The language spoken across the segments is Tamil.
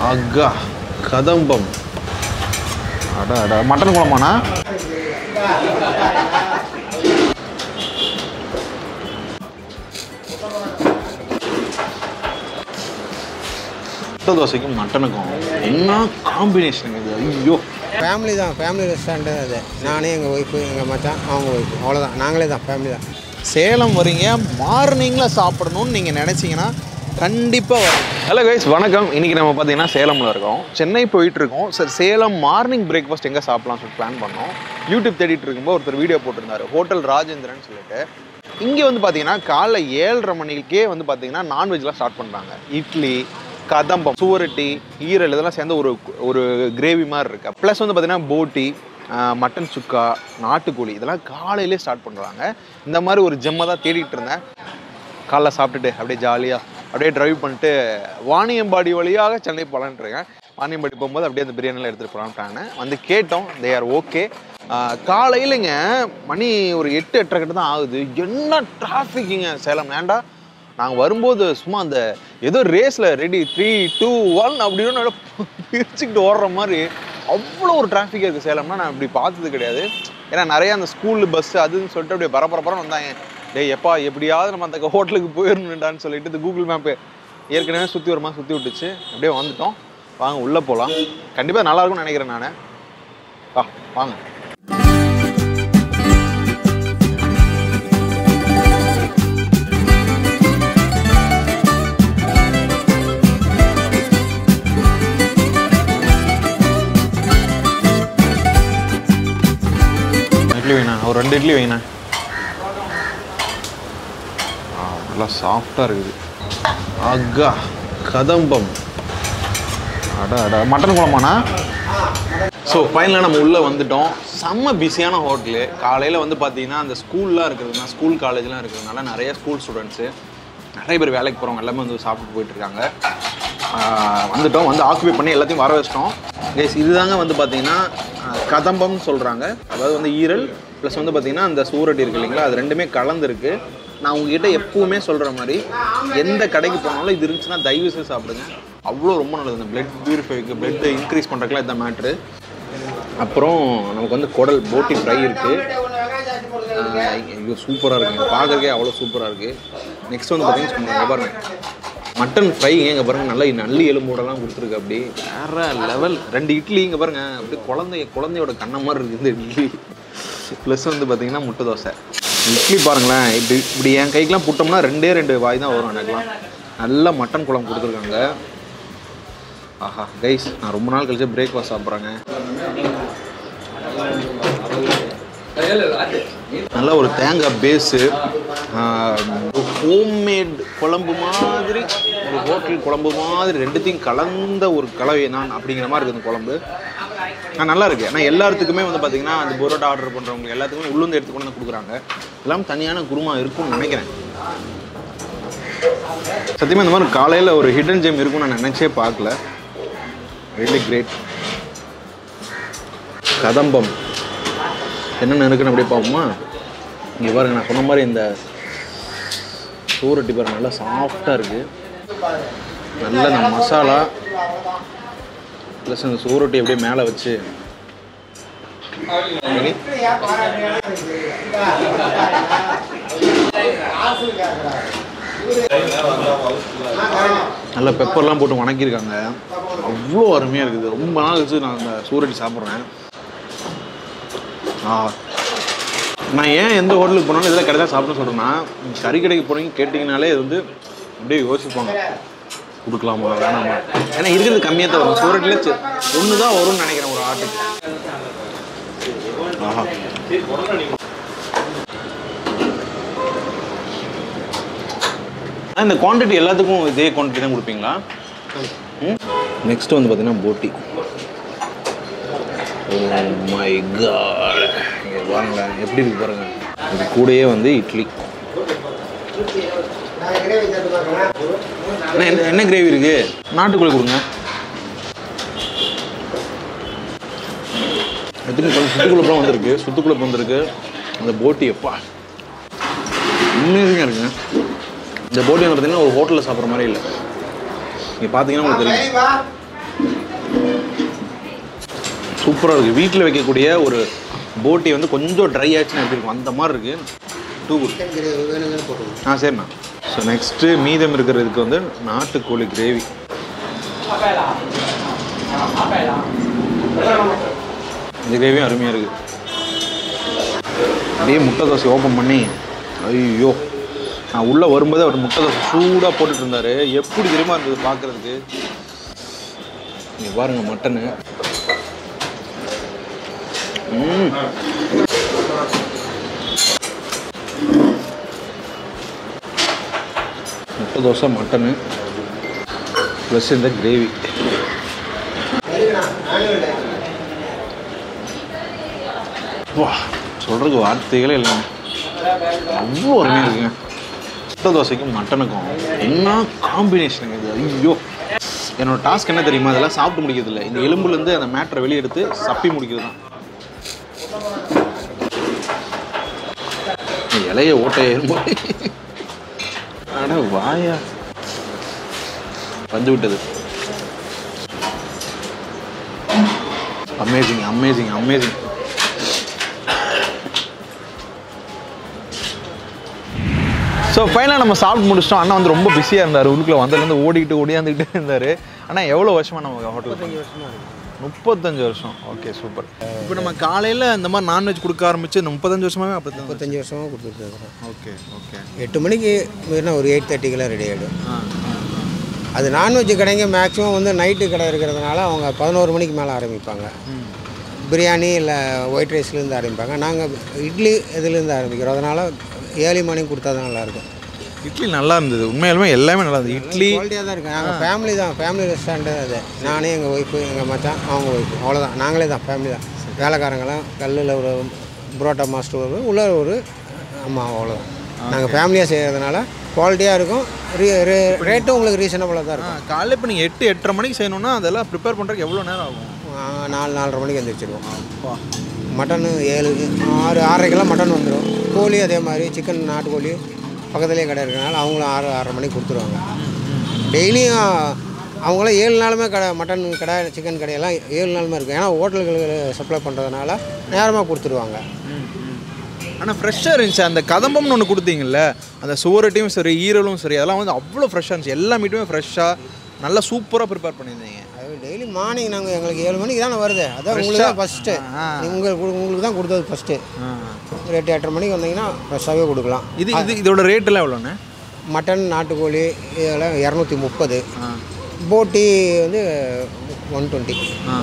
அக்கா கதம்பம் அட அட மட்டன் குழம்பாண்ணா முட்டை தோசைக்கும் மட்டனுக்கும் என்ன காம்பினேஷன் இது ஐயோ ஃபேமிலி தான் ஃபேமிலி ரெஸ்டாரண்ட் அது நானே எங்கள் ஒய்ஃபு எங்கள் மச்சான் அவங்க ஒய்ஃபு அவ்வளோதான் நாங்களே தான் ஃபேமிலி தான் சேலம் வரீங்க மார்னிங்கில் சாப்பிடணும்னு நீங்கள் நினச்சிங்கன்னா கண்டிப்பாக வரும் ஹலோ கைஸ் வணக்கம் இன்றைக்கி நம்ம பார்த்தீங்கன்னா சேலமில் இருக்கோம் சென்னை போயிட்டு இருக்கோம் சார் சேலம் மார்னிங் பிரேக்ஃபாஸ்ட் எங்கே சாப்பிடலாம் சொல்லிட்டு பிளான் பண்ணோம் யூடியூப் தேடிட்டு இருக்கும்போது ஒருத்தர் வீடியோ போட்டிருந்தாரு ஹோட்டல் ராஜேந்திரன் சொல்லிட்டு இங்கே வந்து பார்த்தீங்கன்னா காலைல ஏழரை மணிக்கே வந்து பார்த்தீங்கன்னா நான்வெஜ்லாம் ஸ்டார்ட் பண்ணுறாங்க இட்லி கதம்பம் சுவரொட்டி ஈரல் இதெல்லாம் சேர்ந்து ஒரு ஒரு கிரேவி மாதிரி இருக்கு ப்ளஸ் வந்து பார்த்தீங்கன்னா போட்டி ஆஹ் மட்டன் சுக்கா நாட்டுக்கோழி இதெல்லாம் காலையிலே ஸ்டார்ட் பண்ணுறாங்க இந்த மாதிரி ஒரு ஜெம்மை தான் தேடிட்டு இருந்தேன் காலைல சாப்பிட்டுட்டு அப்படியே ஜாலியாக அப்படியே டிரைவ் பண்ணிட்டு வாணியம்பாடி வழியாக சென்னை போகலான்ட்டு இருக்கேன் வாணியம்பாடி போகும்போது அப்படியே அந்த பிரியாணிலாம் எடுத்துகிட்டு போகலான்னு பிளான் வந்து கேட்டோம் தே ஆர் ஓகே காலையிலங்க மணி ஒரு எட்டு எட்டரை கிட்ட தான் ஆகுது என்ன டிராஃபிக்குங்க சேலம் ஏன்டா நாங்கள் வரும்போது சும்மா அந்த ஏதோ ரேஸில் ரெடி த்ரீ டூ ஒன் அப்படின்னு நல்லா பிரிச்சுக்கிட்டு ஓடுற மாதிரி அவ்வளோ ஒரு டிராஃபிக் இருக்குது சேலம்னா நான் இப்படி பார்த்தது கிடையாது ஏன்னா நிறைய அந்த ஸ்கூல் பஸ் அதுன்னு சொல்லிட்டு அப்படியே பரபரப்பரம் வந்தாங்க டேய் எப்பா எப்படியாவது நம்ம அந்த ஹோட்டலுக்கு போயிடணுண்டான்னு சொல்லிட்டு இந்த கூகுள் மேப்பு ஏற்கனவே சுற்றி வருமா சுற்றி விட்டுச்சு அப்படியே வந்துட்டோம் வாங்க உள்ளே போகலாம் கண்டிப்பாக நல்லா இருக்கும்னு நினைக்கிறேன் நான் வா வாங்க இட்லி வைண்ணா ஒரு ரெண்டு இட்லி வைண்ணா ஆ நல்லா சாஃப்டாக இருக்குது அக்கா கதம்பம் அட அட மட்டன் குழம்பாண்ணா ஸோ ஃபைனலாக நம்ம உள்ளே வந்துட்டோம் செம்ம பிஸியான ஹோட்டலு காலையில் வந்து பார்த்தீங்கன்னா அந்த ஸ்கூல்லாம் இருக்கிறதுனா ஸ்கூல் காலேஜ்லாம் இருக்கிறதுனால நிறைய ஸ்கூல் ஸ்டூடெண்ட்ஸு நிறைய பேர் வேலைக்கு போகிறவங்க எல்லாமே வந்து சாப்பிட்டு போயிட்டு இருக்காங்க ஆஹ் வந்துட்டோம் வந்து ஆக்குபை பண்ணி எல்லாத்தையும் வர வச்சிட்டோம் கைஸ் இதுதாங்க வந்து பார்த்தீங்கன்னா ஆஹ் கதம்பம்னு சொல்கிறாங்க அதாவது வந்து ஈரல் ப்ளஸ் வந்து பார்த்தீங்கன்னா அந்த சூரட்டி இருக்கு இல்லைங்களா அது ரெண்டுமே கலந்துருக்கு நான் உங்ககிட்ட எப்பவுமே சொல்கிற மாதிரி எந்த கடைக்கு போனாலும் இது இருந்துச்சுன்னா தயவு செய்து சாப்பிடுங்க அவ்வளோ ரொம்ப நல்லது இந்த பிளட் பியூரிஃபைக்கு பிளட் இன்க்ரீஸ் பண்ணுறதுக்குலாம் இந்த மேட்ரு அப்புறம் நமக்கு வந்து குடல் போட்டி ஃப்ரை இருக்குது ஐயோ சூப்பராக இருக்குங்க பார்க்கறக்கே அவ்வளோ சூப்பராக இருக்குது நெக்ஸ்ட் வந்து பார்த்தீங்கன்னா இங்க பாருங்க மட்டன் ஃப்ரை இங்கே பாருங்க நல்லா நல்லி எலும்போடலாம் கொடுத்துருக்கு அப்படி வேற லெவல் ரெண்டு இட்லி இங்கே பாருங்க அப்படி குழந்தை குழந்தையோட கண்ண மாதிரி இருக்குது இந்த இட்லி ப்ளஸ் வந்து பார்த்தீங்கன்னா முட்டை தோசை இட்லி பாருங்களேன் இப்படி இப்படி என் கைக்கெலாம் புட்டோம்னா ரெண்டே ரெண்டு வாய் தான் வரும் எனக்குலாம் நல்ல மட்டன் குழம்பு கொடுத்துருக்காங்க ஆஹா கைஸ் நான் ரொம்ப நாள் கழிச்சு பிரேக்ஃபாஸ்ட் சாப்பிட்றேங்க நல்ல ஒரு தேங்காய் பேஸு ஹோம்மேட் குழம்பு மாதிரி ஒரு ஹோட்டல் குழம்பு மாதிரி ரெண்டுத்தையும் கலந்த ஒரு கலவை நான் அப்படிங்கிற மாதிரி இருக்குது இந்த குழம்பு ஆ நல்லா இருக்கு ஆனால் எல்லாத்துக்குமே வந்து பார்த்தீங்கன்னா அந்த புரோட்டா ஆர்டர் பண்ணுறவங்க எல்லாத்துக்குமே உள்ளுந்து எடுத்து கொண்டு வந்து கொடுக்குறாங்க எல்லாம் தனியான குருமா இருக்கும்னு நினைக்கிறேன் சத்தியமாக இந்த மாதிரி காலையில் ஒரு ஹிடன் ஜெம் இருக்கும்னு நான் நினச்சே பார்க்கல ரியலி கிரேட் கதம்பம் என்னென்ன இருக்குன்னு அப்படியே பார்ப்போமா இங்கே பாருங்க நான் சொன்ன மாதிரி இந்த சூரட்டி பாருங்க நல்லா சாஃப்டாக இருக்குது நல்ல இந்த மசாலா ப்ளஸ் இந்த சூரொட்டி அப்படியே மேலே வச்சு Okay. நல்ல பெப்பர்லாம் போட்டு வணக்கியிருக்காங்க அவ்வளோ அருமையாக இருக்குது ரொம்ப நாள் கழிச்சு நான் அந்த சூரட்டி சாப்பிட்றேன் ஆ நான் ஏன் எந்த ஹோட்டலுக்கு போனாலும் இதெல்லாம் கடை தான் சாப்பிட சொல்கிறேன்னா கறி கடைக்கு போகிறீங்க கேட்டிங்கனாலே இது வந்து அப்படியே யோசிப்பாங்க கொடுக்கலாமா வேணாமா ஏன்னா இருக்கிறது கம்மியாக தான் வரும் சூரட்டில் ஒன்று தான் வரும்னு நினைக்கிறேன் ஒரு ஆட்டுக்கு ஆஹா ஆ, இந்த குவான்டிட்டி எல்லாத்துக்கும் இதே குவான்டிட்டி தான் கொடுப்பீங்களா நெக்ஸ்ட் வந்து பார்த்தீங்கன்னா போட்டி ஓ மை காட் இங்கே பாருங்களேன் எப்படி இருக்கு பாருங்க இது கூடயே வந்து இட்லி அண்ணா, என்ன என்ன கிரேவி இருக்கு நாட்டுக்கோழி கொடுங்க எத்தனை கொஞ்சம் சுத்துக்குழப்பெல்லாம் வந்திருக்கு சுத்துக்குழப்பு வந்திருக்கு அந்த போட்டி எப்பா உண்மையாக இருக்குங்க இந்த போட்டி வந்து பார்த்தீங்கன்னா ஒரு ஹோட்டலில் சாப்பிட்ற மாதிரி இல்லை நீங்கள் பார்த்தீங்கன்னா உங்களுக்கு தெரியும் சூப்பராக இருக்குது வீட்டில் வைக்கக்கூடிய ஒரு போட்டி வந்து கொஞ்சம் ட்ரை ஆச்சுன்னா எப்படி இருக்கும் அந்த மாதிரி இருக்குது டூ குட் வேணுங்கிற போட்டுக்கணும் ஆ சரிண்ணா ஸோ நெக்ஸ்ட்டு மீதம் இருக்கிறதுக்கு வந்து நாட்டுக்கோழி கிரேவி இந்த கிரேவியும் அருமையாக இருக்குது அப்படியே முட்டை தோசை ஓப்பன் பண்ணி ஐயோ நான் உள்ளே வரும்போது அவர் முட்டை தோசை சூடாக போட்டுட்டு இருந்தாரு எப்படி தெரியுமா இருந்தது பார்க்குறதுக்கு இங்கே பாருங்க மட்டனு ம் முட்டை தோசை மட்டனு ப்ளஸ் இந்த கிரேவி வா சொல்கிறதுக்கு வார்த்தைகளே இல்லைங்க அவ்வளோ அருமையாக இருக்குங்க முட்டை தோசைக்கும் மட்டனுக்கும் என்ன காம்பினேஷனுங்க இது ஐயோ என்னோட டாஸ்க் என்ன தெரியுமா அதெல்லாம் சாப்பிட்டு முடிக்கிறது இல்லை இந்த எலும்புலேருந்து அந்த மேட்டரை வெளியே எடுத்து சப்பி முடிக்கிறது தான் இலைய ஓட்டைய எறும்பு அட வாயா வந்து விட்டது அமேசிங் அமேசிங் அமேசிங் ஸோ ஃபைனலாக நம்ம சாப்பிட்டு முடிச்சிட்டோம் அண்ணா வந்து ரொம்ப பிஸியாக இருந்தார் உள்ளுக்குள்ள வந்ததுலேருந்து ஓடிக்கிட்டு ஓடியாந்துக்கிட்டே இருந்தார் ஆனால் எவ்வளோ வருஷமாக நம்ம ஹோட்டல் வருஷமா இருக்கு முப்பத்தஞ்சு வருஷம் ஓகே சூப்பர் இப்போ நம்ம காலையில் இந்த மாதிரி நான்வெஜ் கொடுக்க ஆரம்பிச்சு இந்த முப்பத்தஞ்சு வருஷமாவே அப்போ முப்பத்தஞ்சு வருஷமாக கொடுத்துட்டு இருக்கிறோம் ஓகே ஓகே எட்டு மணிக்கு வேணா ஒரு எயிட் தேர்ட்டிக்கெல்லாம் ரெடி ஆகிடும் அது நான்வெஜ் கடைங்க மேக்ஸிமம் வந்து நைட்டு கடை இருக்கிறதுனால அவங்க பதினோரு மணிக்கு மேலே ஆரம்பிப்பாங்க பிரியாணி இல்லை ஒயிட் ரைஸ்லேருந்து ஆரம்பிப்பாங்க நாங்கள் இட்லி இதுலேருந்து ஆரம்பிக்கிறோம் அதனால் ஏர்லி மார்னிங் கொடுத்தா தான் நல்லாயிருக்கும் இட்லி நல்லா இருந்தது உண்மையாலுமே எல்லாமே நல்லா இருந்தது இட்லி குவாலிட்டியாக தான் இருக்குது நாங்கள் ஃபேமிலி தான் ஃபேமிலி ரெஸ்டாரண்ட் அது நானே எங்கள் ஒய்ஃபு எங்கள் மச்சான் அவங்க ஒய்ஃபு அவ்வளோதான் நாங்களே தான் ஃபேமிலி தான் வேலைக்காரங்களாம் கல்லில் ஒரு புரோட்டா மாஸ்டர் ஒரு உள்ள ஒரு ஆமாம் அவ்வளோதான் நாங்கள் ஃபேமிலியாக செய்கிறதுனால குவாலிட்டியாக இருக்கும் ரேட்டும் உங்களுக்கு ரீசனபுளாக தான் இருக்கும் காலையில் இப்போ நீங்கள் எட்டு எட்டரை மணிக்கு செய்யணும்னா அதெல்லாம் ப்ரிப்பேர் பண்ணுறதுக்கு எவ்வளோ நேரம் ஆகும் ஆ, நாலு நாலரை மணிக்கு எந்திரிச்சிடுவோம் மட்டனு ஏழு ஆறு ஆறரைக்கெல்லாம் மட்டன் வந்துடும் கோழி அதே மாதிரி சிக்கன் நாட்டுக்கோழி பக்கத்துலேயே கடை இருக்கிறனால அவங்களும் ஆறு ஆறரை மணிக்கு கொடுத்துருவாங்க டெய்லியும் அவங்களாம் ஏழு நாளுமே கடை மட்டன் கடை சிக்கன் கடையெல்லாம் ஏழு நாளுமே இருக்கும் ஏன்னா ஹோட்டல்களுக்கு சப்ளை பண்ணுறதுனால நேரமாக கொடுத்துருவாங்க ஆனால் ஃப்ரெஷ்ஷாக இருந்துச்சு அந்த கதம்பம்னு ஒன்று கொடுத்தீங்கல்ல அந்த சுவரட்டையும் சரி ஈரலும் சரி அதெல்லாம் வந்து அவ்வளோ ஃப்ரெஷ்ஷாக இருந்துச்சு எல்லா மீட்டுமே ஃப்ரெஷ்ஷாக நல்லா சூப்பராக ப்ரிப்பேர் பண்ணியிருந்தீங்க அது டெய்லி மார்னிங் நாங்கள் எங்களுக்கு ஏழு மணிக்கு தானே வருது அதான் உங்களுக்கு தான் ஃபஸ்ட்டு உங்களுக்கு உங்களுக்கு தான் கொடுத்தது ஃபஸ்ட்டு ஒரு எட்டு எட்டரை மணிக்கு வந்தீங்கன்னா ஃப்ரெஷ்ஷாகவே கொடுக்கலாம் இது இது இதோட ரேட்டெல்லாம் எவ்வளோண்ணே மட்டன் நாட்டுக்கோழி இதெல்லாம் இரநூத்தி முப்பது போட்டி வந்து ஒன் டுவெண்ட்டி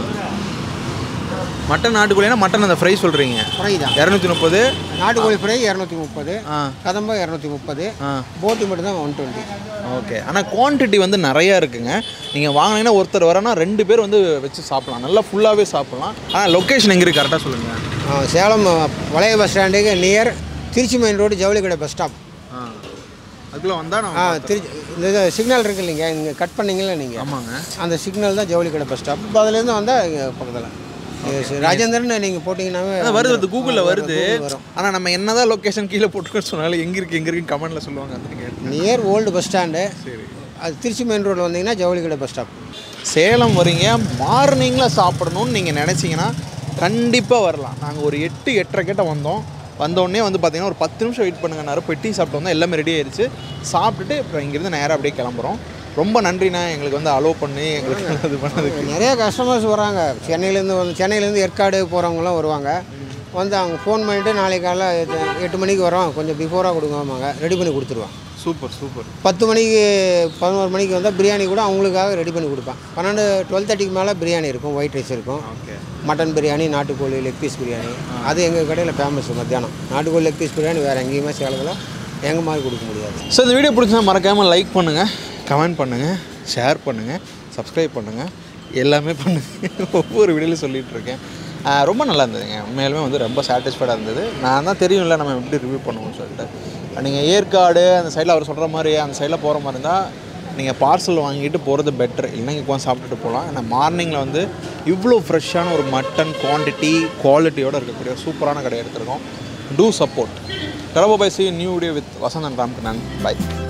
மட்டன் நாட்டுக்கோழினா மட்டன் அந்த ஃப்ரை சொல்கிறீங்க ஃப்ரை தான் இரநூத்தி முப்பது நாட்டுக்கோழி ஃப்ரை இரநூத்தி முப்பது ஆ கதம்பா இரநூத்தி முப்பது ஆ போட்டி மட்டும் தான் ஒன் டுவெண்ட்டி ஓகே ஆனால் குவான்டிட்டி வந்து நிறையா இருக்குங்க நீங்கள் வாங்கினீங்கன்னா ஒருத்தர் வரனா ரெண்டு பேர் வந்து வச்சு சாப்பிடலாம் நல்லா ஃபுல்லாகவே சாப்பிடலாம் ஆனால் லொக்கேஷன் எங்கே இருக்குது கரெக்டாக சொல்லுங்கள் சேலம் பழைய பஸ் ஸ்டாண்டுக்கு நியர் திருச்சி மெயின் ரோடு ஜவுளிக்கடை பஸ் ஸ்டாப் ஆ அதுக்குள்ளே வந்தால் ஆ நான் திருச்சி இந்த சிக்னல் இருக்கு இல்லைங்க இங்கே கட் பண்ணீங்களா நீங்கள் ஆமாங்க அந்த சிக்னல் தான் ஜவுளிக்கடை பஸ் ஸ்டாப் இப்போ அதுலேருந்து வந்தால் இங்கே பக்கத்தில் ராஜேந்திரன் நீங்கள் போட்டிங்கன்னாவே அதான் வருது வருது கூகுளில் வருது Google வரும் ஆனால் நம்ம என்னதான் லொக்கேஷன் கீழே போட்டுருக்கோன்னு சொன்னாலும் எங்கே இருக்குது எங்கே இருக்குன்னு கமெண்ட்டில் சொல்லுவாங்க அந்த கேட்டு நியர் ஓல்டு பஸ் ஸ்டாண்டு சரி அது திருச்சி மெயின் ரோடு வந்தீங்கன்னா ஜவுளிக்கடை பஸ் ஸ்டாப் சேலம் வரீங்க மார்னிங்கில் சாப்பிடணும்னு நீங்கள் நினச்சிங்கன்னா கண்டிப்பாக வரலாம் நாங்கள் ஒரு எட்டு எட்டரை கிட்ட வந்தோம் வந்தோடனே வந்து பார்த்தீங்கன்னா ஒரு பத்து நிமிஷம் வெயிட் பண்ணுங்கன்னாரு போய் டீ சாப்பிட்டு வந்தோம் எல்லாமே ரெடி ஆயிடுச்சு சாப்பிட்டுட்டு அப்புறம் இங்கேருந்து நேராக அப்படியே கிளம்புறோம் ரொம்ப நன்றிண்ணா எங்களுக்கு வந்து அலோவ் பண்ணி எங்களுக்கு இது பண்ணதுக்கு நிறைய கஸ்டமர்ஸ் வராங்க சென்னையிலேருந்து வந்து சென்னையிலேருந்து ஏற்காடு போகிறவங்களாம் வருவாங்க வந்து அவங்க ஃபோன் பண்ணிவிட்டு நாளைக்கு காலைல எட்டு- எட்டு மணிக்கு வரோம் கொஞ்சம் பிஃபோராக கொடுங்கம்பாங்க ரெடி பண்ணி கொடுத்துருவான் சூப்பர் சூப்பர் பத்து மணிக்கு பதினோரு மணிக்கு வந்தால் பிரியாணி கூட அவங்களுக்காக ரெடி பண்ணி கொடுப்பேன் பன்னெண்டு டுவெல் தேர்ட்டிக்கு மேலே பிரியாணி இருக்கும் ஒயிட் ரைஸ் இருக்கும் ஓகே மட்டன் பிரியாணி நாட்டுக்கோழி லெக் பீஸ் பிரியாணி அது எங்கள் கடையில் ஃபேமஸ் மத்தியானம் நாட்டுக்கோழி லெக் பீஸ் பிரியாணி வேறு எங்கேயுமே சேலத்தில் எங்கள் மாதிரி கொடுக்க முடியாது ஸோ இந்த வீடியோ பிடிச்சா மறக்காமல் லைக் பண்ணுங்கள் கமெண்ட் பண்ணுங்கள் ஷேர் பண்ணுங்கள் சப்ஸ்கிரைப் பண்ணுங்கள் எல்லாமே பண்ணுங்கள் ஒவ்வொரு வீடியோலையும் சொல்லிகிட்டு இருக்கேன் ஆஹ் ரொம்ப நல்லா இருந்ததுங்க உண்மையாலுமே வந்து ரொம்ப சாட்டிஸ்ஃபைடாக இருந்தது நான் தான் தெரியும்ல நம்ம எப்படி ரிவ்யூ பண்ணுவோம்னு சொல்லிட்டு நீங்கள் ஏற்காடு அந்த சைடில் அவர் சொல்கிற மாதிரி அந்த சைடில் போகிற மாதிரி இருந்தால் நீங்கள் பார்சல் வாங்கிட்டு போகிறது பெட்டர் இல்லைன்னா இங்கே உட்காந்து சாப்பிட்டுட்டு போகலாம் ஏன்னா மார்னிங்கில் வந்து இவ்வளோ ஃப்ரெஷ்ஷான ஒரு மட்டன் குவான்டிட்டி குவாலிட்டியோடு இருக்கக்கூடிய சூப்பரான கடை எடுத்திருக்கோம் டூ சப்போர்ட் கடவை bye see new video with Vasanthan Ramkannan by